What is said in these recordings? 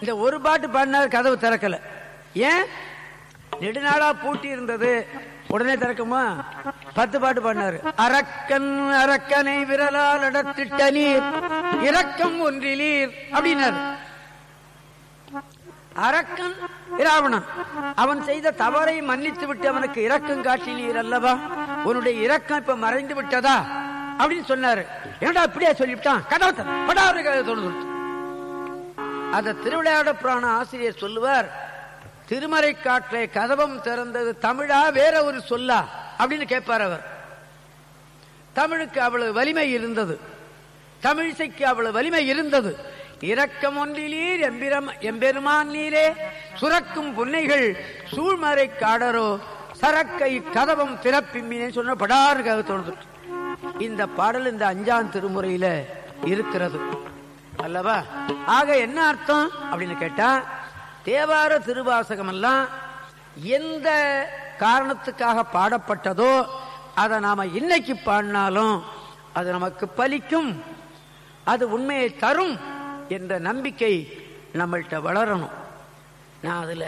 இந்த ஒரு பாட்டு பாடினார் கதவு திறக்கல ஏன் நெடுநாளா பூட்டி இருந்தது உடனே திறக்குமா பத்து பாட்டு பாடினாரு அரக்கன் அரக்கனை விரலால் அடத்திட்ட நீர் இரக்கம் ஒன்றிலீர் அப்படின்னாரு அரக்கன் இராவணன் அவன் செய்த தவறை மன்னித்து விட்டு அவனுக்கு இரக்கம் காட்டினீர் அல்லவா உன்னுடைய இரக்கம் இப்ப மறைந்து விட்டதா அப்படின்னு சொன்னாரு ஏன்டா அப்படியே சொல்லிவிட்டான் கடவுள் படாவது தோணுது அந்த திருவிளையாட புராண ஆசிரியர் சொல்லுவார் திருமறை காட்டிலே கதவம் திறந்தது தமிழா வேற ஒரு சொல்லா அப்படின்னு கேட்பார் அவர் தமிழுக்கு அவ்வளவு வலிமை இருந்தது தமிழிசைக்கு அவ்வளவு வலிமை இருந்தது இரக்கம் ஒன்றிலீர் எம்பிரம் எம்பெருமான் நீரே சுரக்கும் புன்னைகள் சூழ்மறை காடரோ சரக்கை கதவம் திறப்பிம்மினே சொன்ன படாருக்காக தோணுது இந்த பாடல் இந்த அஞ்சாம் திருமுறையில இருக்கிறது அல்லவா ஆக என்ன அர்த்தம் அப்படின்னு கேட்டா தேவார திருவாசகம் எல்லாம் எந்த காரணத்துக்காக பாடப்பட்டதோ அதை நாம இன்னைக்கு பாடினாலும் அது நமக்கு பலிக்கும் அது உண்மையை தரும் என்ற நம்பிக்கை நம்மள்கிட்ட வளரணும் நான் அதுல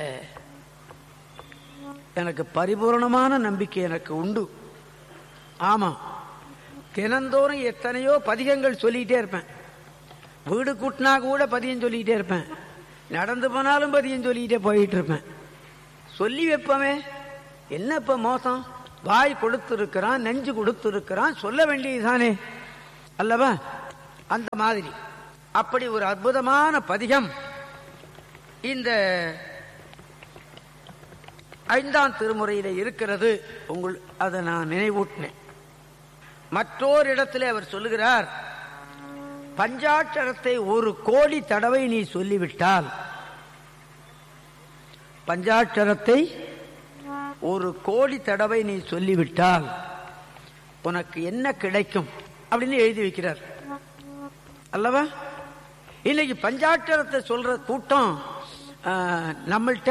எனக்கு பரிபூரணமான நம்பிக்கை எனக்கு உண்டு ஆமா தினந்தோறும் எத்தனையோ பதிகங்கள் சொல்லிட்டே இருப்பேன் வீடு கூட்டினா கூட பதியம் சொல்லிக்கிட்டே இருப்பேன் நடந்து போனாலும் பதியம் சொல்லிக்கிட்டே போயிட்டு இருப்பேன் சொல்லி வைப்பமே என்ன இப்ப மோசம் வாய் கொடுத்திருக்கிறான் நெஞ்சு கொடுத்திருக்கிறான் சொல்ல வேண்டியதுதானே அல்லவா அந்த மாதிரி அப்படி ஒரு அற்புதமான பதிகம் இந்த ஐந்தாம் திருமுறையில இருக்கிறது உங்கள் அதை நான் நினைவூட்டினேன் மற்றோர் இடத்திலே அவர் சொல்லுகிறார் பஞ்சாட்சரத்தை ஒரு கோடி தடவை நீ சொல்லிவிட்டால் பஞ்சாட்சரத்தை ஒரு கோடி தடவை நீ சொல்லிவிட்டால் உனக்கு என்ன கிடைக்கும் அப்படின்னு எழுதி வைக்கிறார் அல்லவா இன்னைக்கு பஞ்சாட்சரத்தை சொல்ற கூட்டம் ஆஹ், நம்மள்ட்ட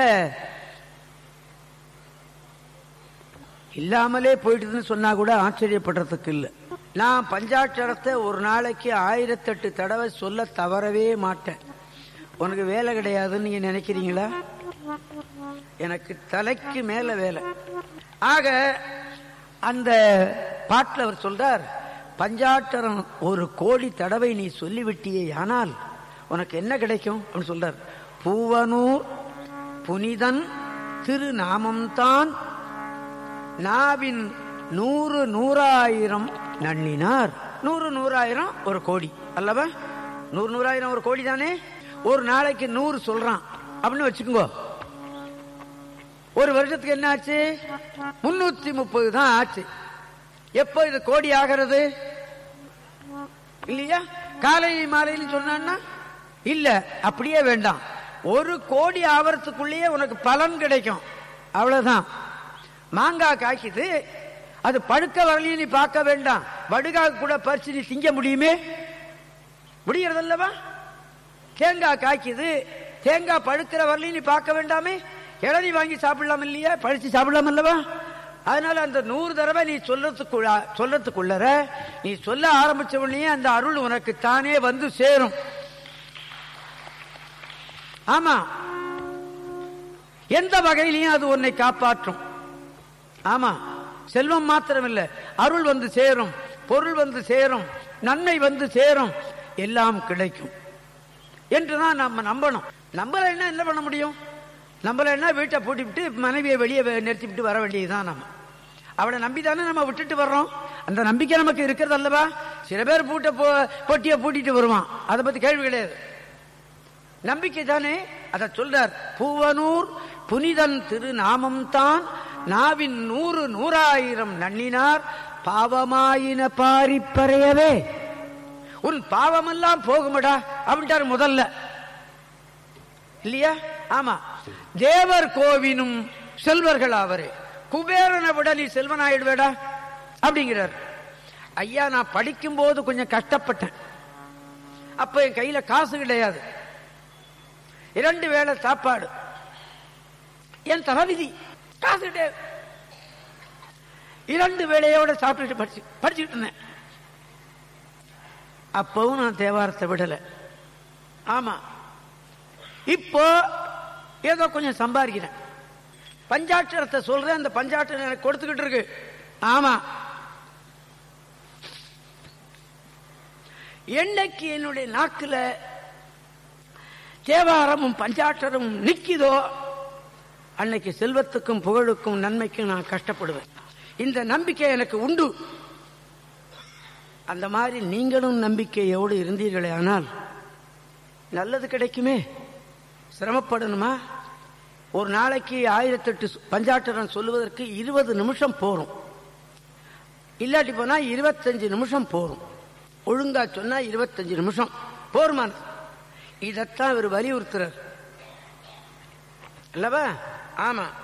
இல்லாமலே போயிட்டுதுன்னு சொன்னா கூட ஆச்சரியப்படுறதுக்கு இல்லை நான் பஞ்சாட்சரத்தை ஒரு நாளைக்கு ஆயிரத்தெட்டு தடவை சொல்ல தவறவே மாட்டேன் உனக்கு வேலை கிடையாதுன்னு நீங்க நினைக்கிறீங்களா எனக்கு தலைக்கு மேல வேலை ஆக அந்த பாட்டில் அவர் சொல்றார் பஞ்சாட்சரம் ஒரு கோடி தடவை நீ சொல்லிவிட்டியே ஆனால் உனக்கு என்ன கிடைக்கும் அப்படின்னு சொல்றார் பூவனூர் புனிதன் திருநாமம்தான் நாவின் நூறு நூறாயிரம் நன்னினார் நூறு நூறாயிரம் ஒரு கோடி அல்லவா நூறு நூறாயிரம் ஒரு கோடி தானே ஒரு நாளைக்கு நூறு சொல்றான் அப்படின்னு வச்சுக்கோங்க ஒரு வருஷத்துக்கு என்ன ஆச்சு முன்னூத்தி முப்பது தான் ஆச்சு எப்போ இது கோடி ஆகிறது இல்லையா காலை மாலையில் சொன்னான்னா இல்ல அப்படியே வேண்டாம் ஒரு கோடி ஆவறதுக்குள்ளேயே உனக்கு பலன் கிடைக்கும் அவ்வளவுதான் மாங்காய் காய்க்குது அது பழுக்க வரலையும் நீ பார்க்க வேண்டாம் வடுகாய் கூட பறிச்சு நீ திங்க முடியுமே முடியறதல்லவா தேங்காய் காய்க்குது தேங்காய் பழுக்கிற வரலையும் நீ பார்க்க வேண்டாமே இளநீ வாங்கி சாப்பிடலாம் இல்லையா பழிச்சு சாப்பிடலாம் அல்லவா அதனால அந்த நூறு தடவை நீ சொல்லத்துக்குள்ள சொல்லத்துக்குள்ளற நீ சொல்ல ஆரம்பிச்ச உடனே அந்த அருள் உனக்கு தானே வந்து சேரும் ஆமா எந்த வகையிலையும் அது உன்னை காப்பாற்றும் ஆமா செல்வம் மாத்திரம் இல்ல அருள் வந்து சேரும் பொருள் வந்து சேரும் நன்மை வந்து சேரும் எல்லாம் கிடைக்கும் என்றுதான் நம்ம நம்பணும் நம்பலைன்னா என்ன பண்ண முடியும் நம்பலைன்னா வீட்டை பூட்டிவிட்டு மனைவியை வெளியே வெ- நிறுத்திவிட்டு வர வேண்டியதுதான் நம்ம அவளை நம்பிதானே நம்ம விட்டுட்டு வர்றோம் அந்த நம்பிக்கை நமக்கு இருக்கிறது அல்லவா சில பேர் பூட்ட போ- பொட்டியை பூட்டிட்டு வருவான் அதை பத்தி கேள்வி கிடையாது நம்பிக்கை தானே அதை சொல்றார் பூவனூர் புனிதன் திருநாமம் தான் நாவின் நூறு நூறாயிரம் நன்னினார் பாவமாயின பாரிப்பறையவே உன் பாவமெல்லாம் போகுமடா அப்படின்ட்டார் முதல்ல இல்லையா ஆமா தேவர் கோவினும் செல்வர்கள் அவரே குபேரனை விட நீ செல்வனாயிடுவேடா அப்படிங்கிறார் ஐயா நான் படிக்கும் போது கொஞ்சம் கஷ்டப்பட்டேன் அப்ப என் கையில காசு கிடையாது இரண்டு வேளை சாப்பாடு என் தலைவிதி காசு கிடையாது இரண்டு வேளையோட சாப்பிட்டுட்டு படிச்சு படிச்சுட்டு இருந்தேன் அப்பவும் நான் தேவாரத்தை விடல ஆமா இப்போ ஏதோ கொஞ்சம் சம்பாதிக்கிறேன் பஞ்சாட்சரத்தை சொல்றேன் அந்த பஞ்சாட்சரம் எனக்கு கொடுத்துக்கிட்டு இருக்கு ஆமா என்னைக்கு என்னுடைய நாக்குல தேவாரமும் பஞ்சாட்சரமும் நிக்குதோ அன்னைக்கு செல்வத்துக்கும் புகழுக்கும் நன்மைக்கும் நான் கஷ்டப்படுவேன் இந்த நம்பிக்கை எனக்கு உண்டு அந்த மாதிரி நீங்களும் நம்பிக்கையோடு இருந்தீர்களே ஆனால் நல்லது கிடைக்குமே சிரமப்படணுமா ஒரு நாளைக்கு ஆயிரத்தெட்டு பஞ்சாட்டரம் சொல்லுவதற்கு இருபது நிமிஷம் போரும் இல்லாட்டி போனா இருபத்தஞ்சு நிமிஷம் போரும் ஒழுங்கா சொன்னா இருபத்தஞ்சு நிமிஷம் போருமான இதைத்தான் இவர் வலியுறுத்துறார் அல்லவா ஆமா